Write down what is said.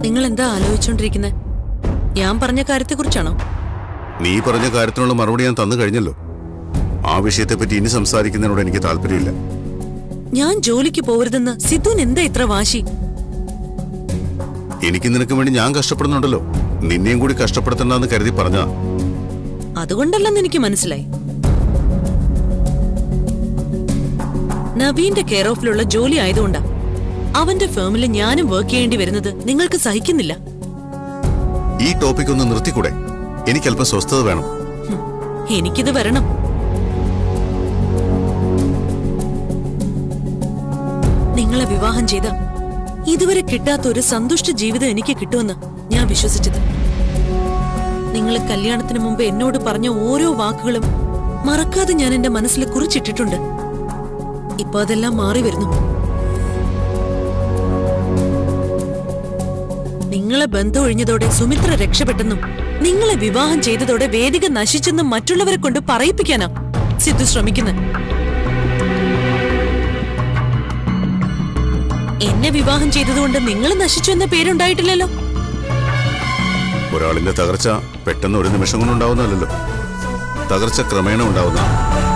നിങ്ങൾ എന്താ ആലോചിച്ചോണ്ടിരിക്കുന്നത് ഞാൻ പറഞ്ഞ കാര്യത്തെക്കുറിച്ചാണോ നീ പറഞ്ഞ കാര്യത്തിനുള്ള മറുപടി ഞാൻ തന്നു കഴിഞ്ഞല്ലോ ആ വിഷയത്തെപ്പറ്റി ഇനി സംസാരിക്കുന്നതിനോട് എനിക്ക് താല്പര്യമില്ല ഞാൻ ജോലിക്ക് പോവരുതെന്ന് സിദ്ധുവിന് എന്താ ഇത്ര വാശി എനിക്ക് നിനക്ക് വേണ്ടി ഞാൻ കഷ്ടപ്പെടുന്നുണ്ടല്ലോ നിന്നെയും കൂടി കഷ്ടപ്പെടുത്തണ്ടെന്ന് കരുതി പറഞ്ഞാ അതുകൊണ്ടല്ലെന്ന് എനിക്ക് മനസ്സിലായി നവീന്റെ കെയർ ഓഫിലുള്ള ജോലി ആയതുകൊണ്ടാ അവന്റെ ഫേമിൽ ഞാനും വർക്ക് ചെയ്യേണ്ടി വരുന്നത് നിങ്ങൾക്ക് സഹിക്കുന്നില്ല ഈ ടോപ്പിക് ഒന്ന് നിർത്തിക്കൂടെ എനിക്ക് അല്പം സ്വസ്ഥത വേണം ഹും, എനിക്കിത് വരണം നിങ്ങളെ വിവാഹം ചെയ്ത ഇതുവരെ കിട്ടാത്ത ഒരു സന്തുഷ്ട ജീവിതം എനിക്ക് കിട്ടുമെന്ന് ഞാൻ വിശ്വസിച്ചത് നിങ്ങൾ കല്യാണത്തിന് മുമ്പ് എന്നോട് പറഞ്ഞ ഓരോ വാക്കുകളും മറക്കാതെ ഞാൻ എന്റെ മനസ്സിൽ കുറിച്ചിട്ടിട്ടുണ്ട് ഇപ്പൊ അതെല്ലാം മാറി വരുന്നു നിങ്ങളെ ബന്ധം ഒഴിഞ്ഞതോടെ സുമിത്ര രക്ഷപ്പെട്ടെന്നും നിങ്ങളെ വിവാഹം ചെയ്തതോടെ വേദിക നശിച്ചെന്നും മറ്റുള്ളവരെ കൊണ്ട് പറയിപ്പിക്കാനാ സിദ്ധു ശ്രമിക്കുന്നത് എന്നെ വിവാഹം ചെയ്തതുകൊണ്ട് നിങ്ങൾ നശിച്ചു എന്ന പേരുണ്ടായിട്ടില്ലല്ലോ ഒരാളിന്റെ തകർച്ച പെട്ടെന്ന് ഒരു നിമിഷം കൊണ്ടുണ്ടാവുന്നതല്ലോ തകർച്ച ക്രമേണ ഉണ്ടാവുന്ന